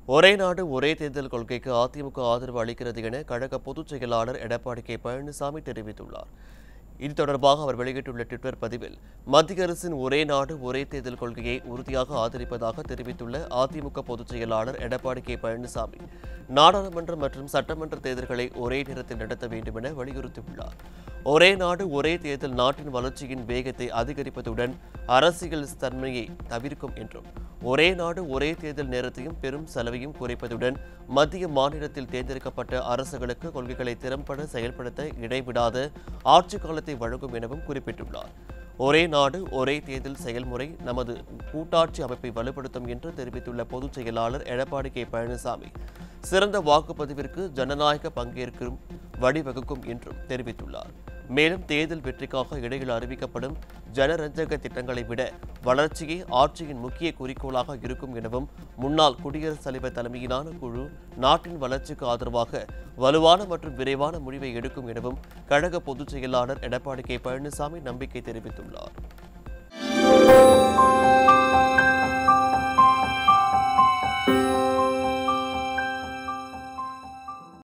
ஒரே நாடு ஒரே தேர்தல் கொள்கைக்கு அதிமுக ஆதரவு அளிக்கிறது என கழக பொதுச் செயலாளர் எடப்பாடி கே பழனிசாமி தெரிவித்துள்ளார் இது தொடர்பாக அவர் வெளியிட்டுள்ள ட்விட்டர் பதிவில் மத்திய அரசின் ஒரே நாடு ஒரே தேர்தல் கொள்கையை உறுதியாக ஆதரிப்பதாக தெரிவித்துள்ள அதிமுக பொதுச் செயலாளர் எடப்பாடி கே பழனிசாமி நாடாளுமன்ற மற்றும் சட்டமன்ற தேர்தல்களை ஒரே நேரத்தில் நடத்த வேண்டும் என வலியுறுத்தியுள்ளார் ஒரே நாடு ஒரே தேர்தல் நாட்டின் வளர்ச்சியின் வேகத்தை அதிகரிப்பதுடன் அரசியல் தன்மையை தவிர்க்கும் என்றும் ஒரே நாடு ஒரே தேர்தல் நேரத்தையும் பெரும் செலவையும் குறைப்பதுடன் மத்திய மாநிலத்தில் தேர்ந்தெடுக்கப்பட்ட அரசுகளுக்கு கொள்கைகளை திறம்பட செயல்படுத்த இடைவிடாத ஆட்சி காலத்தை வழங்கும் எனவும் குறிப்பிட்டுள்ளார் ஒரே நாடு ஒரே தேர்தல் செயல்முறை நமது கூட்டாட்சி அமைப்பை வலுப்படுத்தும் என்று தெரிவித்துள்ள பொதுச் செயலாளர் எடப்பாடி கே பழனிசாமி சிறந்த வாக்குப்பதிவிற்கு ஜனநாயக பங்கேற்கும் வழிவகுக்கும் என்றும் தெரிவித்துள்ளார் மேலும் தேர்தல் வெற்றிக்காக இடையில் அறிவிக்கப்படும் ஜனரஞ்சக திட்டங்களை விட வளர்ச்சியே ஆட்சியின் முக்கிய குறிக்கோளாக இருக்கும் எனவும் முன்னாள் குடியரசுத் தலைவர் தலைமையிலான குழு நாட்டின் வளர்ச்சிக்கு ஆதரவாக வலுவான மற்றும் விரைவான முடிவை எடுக்கும் எனவும் கழக பொதுச் செயலாளர் எடப்பாடி கே பழனிசாமி நம்பிக்கை தெரிவித்துள்ளார்